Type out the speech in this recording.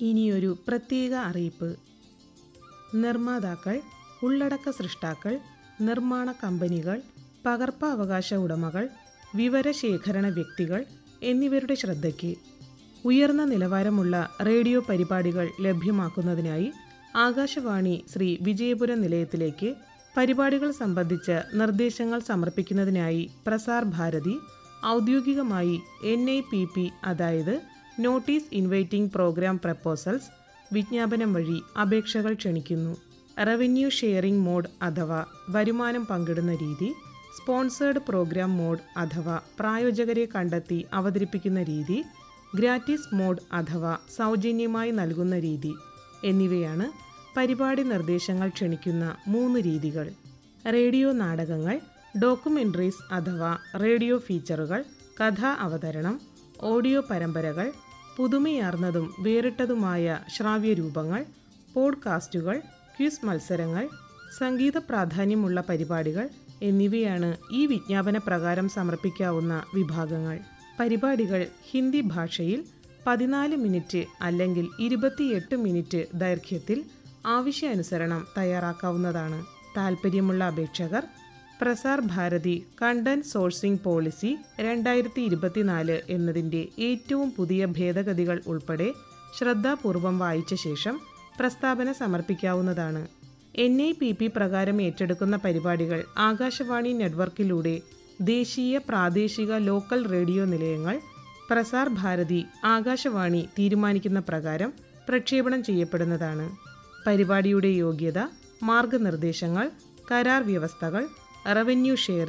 ഇനിയൊരു പ്രത്യേക അറിയിപ്പ് നിർമ്മാതാക്കൾ ഉള്ളടക്ക സൃഷ്ടാക്കൾ നിർമ്മാണ കമ്പനികൾ പകർപ്പവകാശ ഉടമകൾ വിവരശേഖരണ വ്യക്തികൾ എന്നിവരുടെ ശ്രദ്ധയ്ക്ക് ഉയർന്ന നിലവാരമുള്ള റേഡിയോ പരിപാടികൾ ലഭ്യമാക്കുന്നതിനായി ആകാശവാണി ശ്രീ വിജയപുരം നിലയത്തിലേക്ക് പരിപാടികൾ സംബന്ധിച്ച നിർദ്ദേശങ്ങൾ സമർപ്പിക്കുന്നതിനായി പ്രസാർ ഭാരതി ഔദ്യോഗികമായി എൻ ഐ പി പി അതായത് നോട്ടീസ് ഇൻവൈറ്റിംഗ് പ്രോഗ്രാം പ്രപ്പോസൽസ് വിജ്ഞാപനം വഴി അപേക്ഷകൾ ക്ഷണിക്കുന്നു റവന്യൂ ഷെയറിംഗ് മോഡ് അഥവാ വരുമാനം പങ്കിടുന്ന രീതി സ്പോൺസേഡ് പ്രോഗ്രാം മോഡ് അഥവാ പ്രായോജകരെ കണ്ടെത്തി അവതരിപ്പിക്കുന്ന രീതി ഗ്രാറ്റിസ് മോഡ് അഥവാ സൗജന്യമായി നൽകുന്ന രീതി എന്നിവയാണ് പരിപാടി നിർദ്ദേശങ്ങൾ ക്ഷണിക്കുന്ന മൂന്ന് രീതികൾ റേഡിയോ നാടകങ്ങൾ ഡോക്യുമെന്ററീസ് അഥവാ റേഡിയോ ഫീച്ചറുകൾ കഥാ അവതരണം ഓഡിയോ പരമ്പരകൾ പുതുമയാർന്നതും വേറിട്ടതുമായ ശ്രാവ്യരൂപങ്ങൾ പോഡ്കാസ്റ്റുകൾ ക്വിസ് മത്സരങ്ങൾ സംഗീത പ്രാധാന്യമുള്ള പരിപാടികൾ എന്നിവയാണ് ഈ വിജ്ഞാപന പ്രകാരം സമർപ്പിക്കാവുന്ന വിഭാഗങ്ങൾ പരിപാടികൾ ഹിന്ദി ഭാഷയിൽ പതിനാല് മിനിറ്റ് അല്ലെങ്കിൽ ഇരുപത്തിയെട്ട് മിനിറ്റ് ദൈർഘ്യത്തിൽ ആവശ്യാനുസരണം തയ്യാറാക്കാവുന്നതാണ് താൽപ്പര്യമുള്ള അപേക്ഷകർ Prasar Bharati content sourcing policy രണ്ടായിരത്തി ഇരുപത്തിനാല് എന്നതിൻ്റെ ഏറ്റവും പുതിയ ഭേദഗതികൾ ഉൾപ്പെടെ ശ്രദ്ധാപൂർവം വായിച്ച ശേഷം പ്രസ്താവന സമർപ്പിക്കാവുന്നതാണ് എൻ ഐ പി പി പ്രകാരം ഏറ്റെടുക്കുന്ന പരിപാടികൾ ആകാശവാണി നെറ്റ്വർക്കിലൂടെ ദേശീയ പ്രാദേശിക ലോക്കൽ റേഡിയോ നിലയങ്ങൾ പ്രസാർ ഭാരതി ആകാശവാണി തീരുമാനിക്കുന്ന പ്രകാരം പ്രക്ഷേപണം ചെയ്യപ്പെടുന്നതാണ് പരിപാടിയുടെ യോഗ്യത മാർഗനിർദ്ദേശങ്ങൾ കരാർ വ്യവസ്ഥകൾ റവന്യൂ ഷെയറിംഗ്